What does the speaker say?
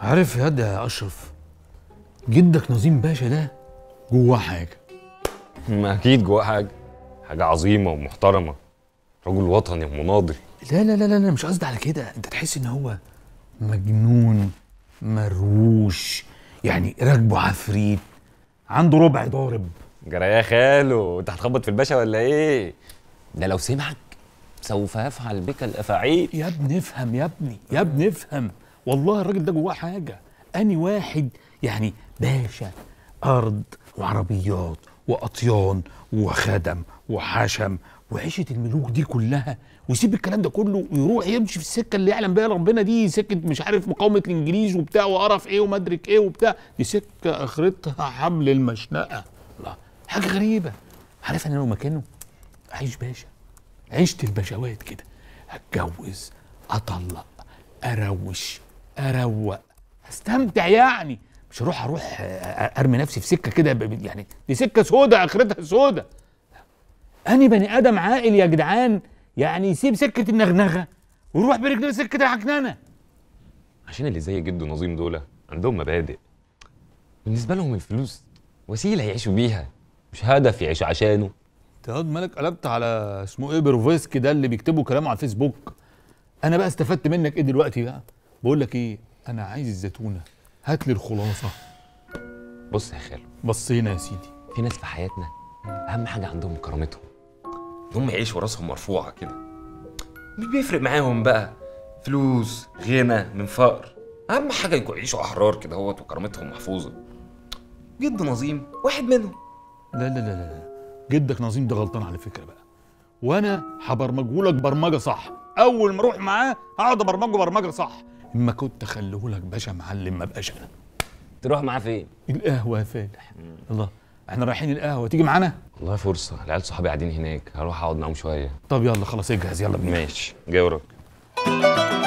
عارف يا ده يا اشرف جدك نظيم باشا ده جواه حاجه ما اكيد جواه حاجه حاجه عظيمه ومحترمه رجل وطني ومناضل لا لا لا لا لا مش قصدي على كده انت تحس ان هو مجنون مروش يعني راكبه عفريت عنده ربع ضارب جرى يا خالو انت هتخبط في الباشا ولا ايه ده لو سمعك سوف يفعل بك الافاعيل يا ابني افهم يا ابني يا ابني افهم والله الراجل ده جواه حاجه اني واحد يعني باشا ارض وعربيات واطيان وخدم وحشم وعيشه الملوك دي كلها ويسيب الكلام ده كله ويروح يمشي في السكه اللي يعلم بيها ربنا دي سكه مش عارف مقاومه الانجليز وبتاع وقرف ايه ومدرك ايه وبتاع دي سكه اخرتها حبل المشنقه الله حاجه غريبه عارف انا لو مكانه عيش باشا عشت البشوات كده اتجوز اطلق اروش اروق استمتع يعني مش اروح اروح آه، ارمي نفسي في سكه كده ب- يعني دي سكه سودة اخرتها سودة اني بني ادم عاقل يا جدعان يعني يسيب سكه النغنغه ويروح برجليه سكه العكننه عشان اللي زي جده نظيم دول عندهم مبادئ بالنسبه لهم الفلوس وسيله يعيشوا بيها مش هدف يعيشوا عشانه انت ياض مالك قلبت على اسمه ايه بروفيسكي ده اللي بيكتبوا كلامه على الفيسبوك انا بقى استفدت منك ايه دلوقتي بقى بقول لك ايه انا عايز الزيتونه هات لي الخلاصه بص يا خالو بصينا يا سيدي في ناس في حياتنا اهم حاجه عندهم كرامتهم إن هم يعيشوا راسهم مرفوعه كده مش بيفرق معاهم بقى فلوس غنى من فقر اهم حاجه يكونوا يعيشوا احرار كده هوت وكرامتهم محفوظه جد نظيم واحد منهم لا لا لا لا لا. جدك نظيم ده غلطان على فكره بقى وانا هبرمجهولك برمجه صح اول ما اروح معاه هقعد ابرمجه برمجه صح اما كنت اخليهولك باشا معلم ما بقاش انا تروح معاه فين القهوه يا فالح الله احنا رايحين القهوه تيجي معانا والله فرصه العيال صحابي قاعدين هناك هروح اقعد معاهم شويه طب يلا خلاص اجهز يلا بينا ماشي جاي وراك